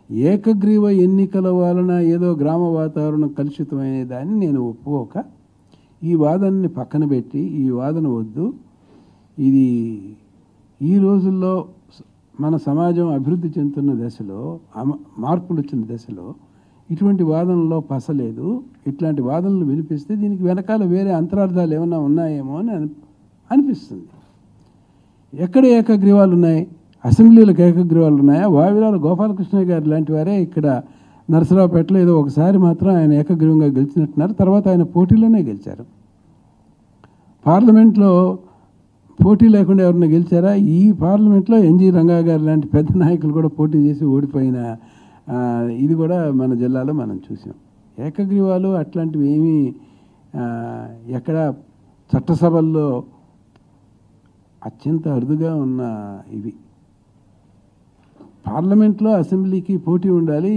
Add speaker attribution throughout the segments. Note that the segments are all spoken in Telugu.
Speaker 1: ఏకగ్రీవ ఎన్నికల వలన ఏదో గ్రామ వాతావరణం కలుషితమైన దాన్ని నేను ఒప్పుకోక ఈ వాదనని పక్కన పెట్టి ఈ వాదన వద్దు ఇది ఈ రోజుల్లో స- మన సమాజం అభివృద్ధి చెందుతున్న దశలో అమ- మార్పులు వచ్చిన దశలో ఇటువంటి వాదనలో పసలేదు ఇట్లాంటి వాదనలు వినిపిస్తే దీనికి వెనకాల వేరే అంతరార్థాలు ఏమైనా ఉన్నాయేమో అని అని అనిపిస్తుంది ఎక్కడ ఏకగ్రీవాలు ఉన్నాయి అసెంబ్లీలకు ఏకగ్రీవాలు ఉన్నాయా వావిలాల గోపాలకృష్ణ గారు లాంటి వారే ఇక్కడ నరసరావుపేటలో ఏదో ఒకసారి మాత్రం ఆయన ఏకగ్రీవంగా గెలిచినట్టున్నారు తర్వాత ఆయన పోటీలోనే గెలిచారు పార్లమెంట్లో పోటీ లేకుండా ఎవరైనా గెలిచారా ఈ పార్లమెంట్లో ఎన్జి రంగా గారు లాంటి పెద్ద నాయకులు కూడా పోటీ చేసి ఓడిపోయిన ఆ, ఇది కూడా మన జిల్లాలో మనం చూసాం ఏకగ్రీవాలు అట్లాంటివి ఏమీ ఆ, ఎక్కడ చట్టసభల్లో అత్యంత అరుదుగా ఉన్న ఇవి పార్లమెంట్లో అసెంబ్లీకి పోటీ ఉండాలి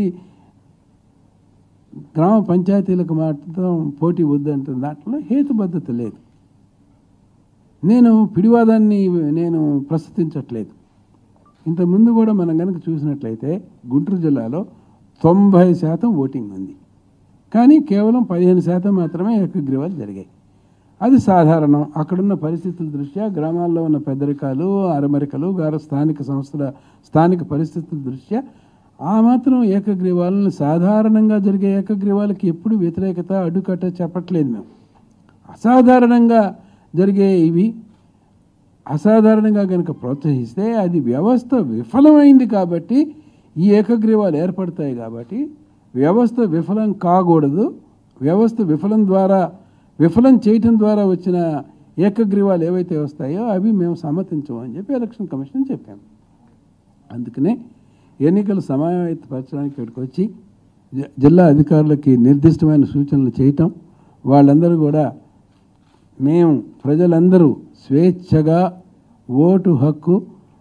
Speaker 1: గ్రామ పంచాయతీలకు మాత్రం పోటీ వద్దంటున్న దాంట్లో హేతుబద్ధత లేదు నేను పిడివాదాన్ని నేను ప్రస్తుతించట్లేదు ఇంతకుముందు కూడా మనం కనుక చూసినట్లయితే గుంటూరు జిల్లాలో తొంభై శాతం ఓటింగ్ ఉంది కానీ కేవలం పదిహేను శాతం మాత్రమే ఏకగ్రీవాలు జరిగాయి అది సాధారణం అక్కడున్న పరిస్థితుల దృష్ట్యా గ్రామాల్లో ఉన్న పెద్దరికాలు అరమరికలు గారు స్థానిక సంస్థల స్థానిక పరిస్థితుల దృష్ట్యా ఆ మాత్రం ఏకగ్రీవాలను సాధారణంగా జరిగే ఏకగ్రీవాలకి ఎప్పుడు వ్యతిరేకత అడ్డుకట్ట చెప్పట్లేదు మేము అసాధారణంగా జరిగే ఇవి అసాధారణంగా కనుక ప్రోత్సహిస్తే అది వ్యవస్థ విఫలమైంది కాబట్టి ఈ ఏకగ్రీవాలు ఏర్పడతాయి కాబట్టి వ్యవస్థ విఫలం కాకూడదు వ్యవస్థ విఫలం ద్వారా విఫలం చేయటం ద్వారా వచ్చిన ఏకగ్రీవాలు ఏవైతే వస్తాయో అవి మేము సమ్మతించము అని చెప్పి ఎలక్షన్ కమిషన్ చెప్పాము అందుకనే ఎన్నికలు సమావేశపరచడానికి ఇక్కడికి వచ్చి జి- జిల్లా అధికారులకి నిర్దిష్టమైన సూచనలు చేయటం వాళ్ళందరూ కూడా మేము ప్రజలందరూ స్వేచ్ఛగా ఓటు హక్కు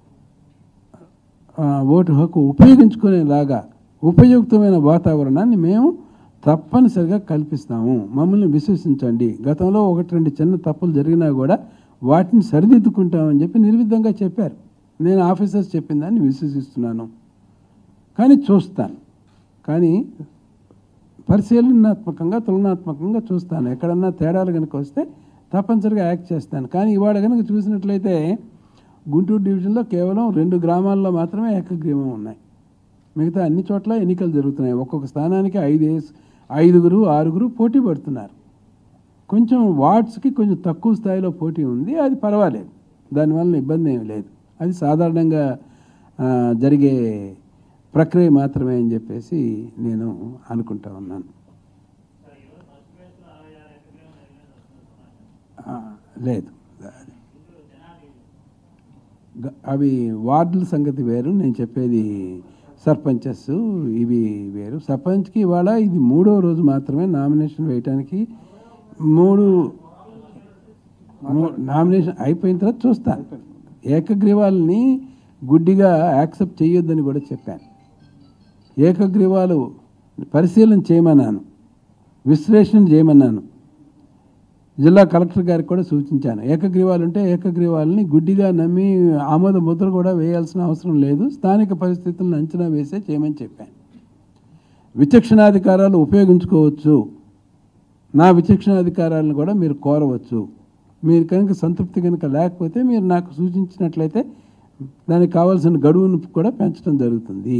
Speaker 1: ఆ, ఓటు హక్కు ఉపయోగించుకునేలాగా ఉపయుక్తమైన వాతావరణాన్ని మేము తప్పనిసరిగా కల్పిస్తాము మమ్మల్ని విశ్వసించండి గతంలో ఒకటి రెండు చిన్న తప్పులు జరిగినా కూడా వాటిని సరిదిద్దుకుంటామని చెప్పి నిర్విధంగా చెప్పారు నేను ఆఫీసర్స్ చెప్పిన దాన్ని విశ్వసిస్తున్నాను కానీ చూస్తాను కానీ పరిశీలనాత్మకంగా తులనాత్మకంగా చూస్తాను ఎక్కడన్నా తేడాలు కనుక వస్తే తప్పనిసరిగా యాక్ట్ చేస్తాను కానీ ఇవాళ కనుక చూసినట్లయితే గుంటూరు డివిజన్లో కేవలం రెండు గ్రామాల్లో మాత్రమే ఏకగ్రీవం ఉన్నాయి మిగతా అన్ని చోట్ల ఎన్నికలు జరుగుతున్నాయి ఒక్కొక్క స్థానానికి ఐదు ఐదుగురు ఆరుగురు పోటీ పడుతున్నారు కొంచెం వార్డ్స్కి కొంచెం తక్కువ స్థాయిలో పోటీ ఉంది అది పర్వాలేదు దానివల్ల ఇబ్బంది ఏమి లేదు అది సాధారణంగా ఆ, జరిగే ప్రక్రియ మాత్రమే అని చెప్పేసి నేను అనుకుంటా ఉన్నాను ఆ, లేదు గ- అవి వార్డుల సంగతి వేరు నేను చెప్పేది సర్పంచెస్ ఇవి వేరు సర్పంచ్కి ఇవాళ ఇది మూడో రోజు మాత్రమే నామినేషన్ వేయటానికి మూడు మూ- నామినేషన్ అయిపోయిన తర్వాత చూస్తాను ఏకగ్రీవాలని గుడ్డిగా యాక్సెప్ట్ చేయొద్దని కూడా చెప్పాను ఏకగ్రీవాలు పరిశీలన చేయమన్నాను విశ్లేషణ చేయమన్నాను జిల్లా కలెక్టర్ గారికి కూడా సూచించాను ఏకగ్రీవాలు ఉంటే ఏకగ్రీవాలని గుడ్డిగా నమ్మి ఆమోద ముద్ర కూడా వేయాల్సిన అవసరం లేదు స్థానిక పరిస్థితులను అంచనా వేసే చేయమని చెప్పాను విచక్షణాధికారాలు ఉపయోగించుకోవచ్చు నా విచక్షణాధికారాలను కూడా మీరు కోరవచ్చు మీరు కనుక సంతృప్తి కనుక లేకపోతే మీరు నాకు సూచించినట్లయితే దానికి కావాల్సిన గడువును కూడా పెంచడం జరుగుతుంది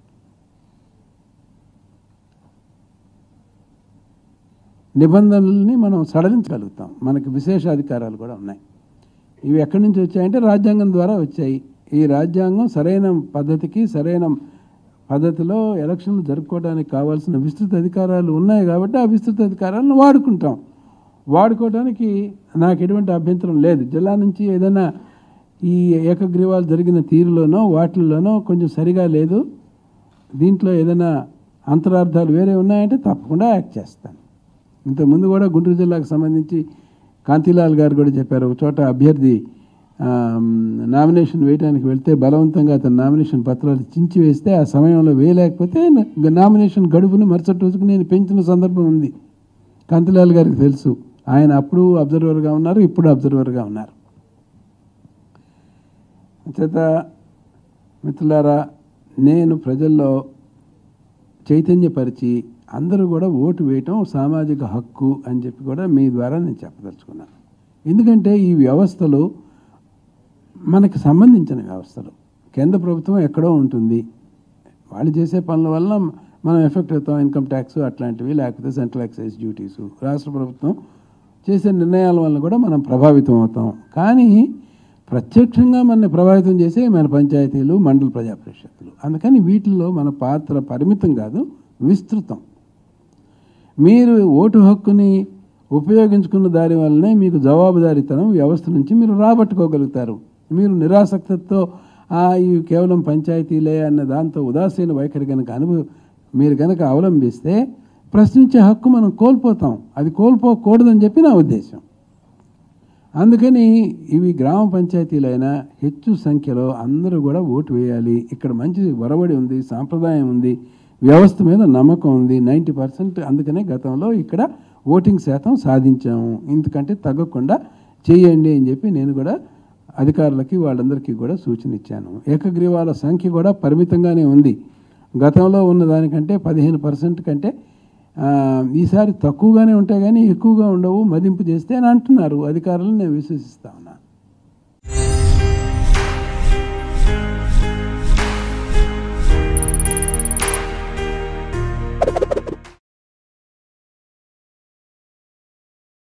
Speaker 1: నిబంధనల్ని మనం సడలించగలుగుతాం మనకి విశేష అధికారాలు కూడా ఉన్నాయి ఇవి ఎక్కడి నుంచి వచ్చాయంటే రాజ్యాంగం ద్వారా వచ్చాయి ఈ రాజ్యాంగం సరైన పద్ధతికి సరైన పద్ధతిలో ఎలక్షన్లు జరుపుకోవడానికి కావాల్సిన విస్తృత అధికారాలు ఉన్నాయి కాబట్టి ఆ విస్తృత అధికారాలను వాడుకుంటాం వాడుకోవడానికి నాకు ఎటువంటి అభ్యంతరం లేదు జిల్లా నుంచి ఏదైనా ఈ ఏకగ్రీవాలు జరిగిన తీరులోనో వాటిల్లోనో కొంచెం సరిగా లేదు దీంట్లో ఏదైనా అంతరార్థాలు వేరే ఉన్నాయంటే తప్పకుండా యాక్ట్ చేస్తాను ఇంతకుముందు కూడా గుంటూరు జిల్లాకు సంబంధించి కాంతిలాల్ గారు కూడా చెప్పారు ఒక చోట అభ్యర్థి ఆ, నామినేషన్ వేయడానికి వెళ్తే బలవంతంగా అతను నామినేషన్ పత్రాలు చించి వేస్తే ఆ సమయంలో వేయలేకపోతే నా- నామినేషన్ గడువుని మరుసటి రోజుకు నేను పెంచిన సందర్భం ఉంది కాంతిలాల్ గారికి తెలుసు ఆయన అప్పుడు అబ్జర్వర్గా ఉన్నారు ఇప్పుడు అబ్జర్వర్గా ఉన్నారు చేత మిత్రులారా నేను ప్రజల్లో చైతన్యపరిచి అందరూ కూడా ఓటు వేయటం సామాజిక హక్కు అని చెప్పి కూడా మీ ద్వారా నేను చెప్పదలుచుకున్నాను ఎందుకంటే ఈ వ్యవస్థలు మనకి సంబంధించిన వ్యవస్థలు కేంద్ర ప్రభుత్వం ఎక్కడో ఉంటుంది వాళ్ళు చేసే పనుల వల్ల మనం ఎఫెక్ట్ అవుతాం ఇన్కమ్ ట్యాక్స్ అట్లాంటివి లేకపోతే సెంట్రల్ ఎక్సైజ్ డ్యూటీస్ రాష్ట్ర ప్రభుత్వం చేసే నిర్ణయాల వల్ల కూడా మనం ప్రభావితం అవుతాం కానీ ప్రత్యక్షంగా మనని ప్రభావితం చేసే మన పంచాయతీలు మండల ప్రజా పరిషత్తులు అందుకని వీటిల్లో మన పాత్ర పరిమితం కాదు విస్తృతం మీరు ఓటు హక్కుని ఉపయోగించుకున్న దాని వల్లనే మీకు జవాబుదారీతనం వ్యవస్థ నుంచి మీరు రాబట్టుకోగలుగుతారు మీరు నిరాసక్తతో "ఆ, ఇవి కేవలం పంచాయతీలే అన్న దాంతో ఉదాసీన వైఖరి కనుక అనుభవ మీరు కనుక అవలంబిస్తే ప్రశ్నించే హక్కు మనం కోల్పోతాం అది కోల్పోకూడదని చెప్పి నా ఉద్దేశం అందుకని ఇవి గ్రామ పంచాయతీలైనా హెచ్చు సంఖ్యలో అందరూ కూడా ఓటు వేయాలి ఇక్కడ మంచి వరవడి ఉంది సాంప్రదాయం ఉంది వ్యవస్థ మీద నమ్మకం ఉంది నైంటీ పర్సెంట్ అందుకనే గతంలో ఇక్కడ ఓటింగ్ శాతం సాధించాము ఇంతకంటే తగ్గకుండా చేయండి అని చెప్పి నేను కూడా అధికారులకి వాళ్ళందరికీ కూడా సూచన ఇచ్చాను ఏకగ్రీవాల సంఖ్య కూడా పరిమితంగానే ఉంది గతంలో ఉన్న దానికంటే పదిహేను పర్సెంట్ కంటే ఆ, ఈసారి తక్కువగానే ఉంటాయి కానీ ఎక్కువగా ఉండవు మదింపు చేస్తే అని అంటున్నారు అధికారులను నేను విశ్వసిస్తా ఉన్నాను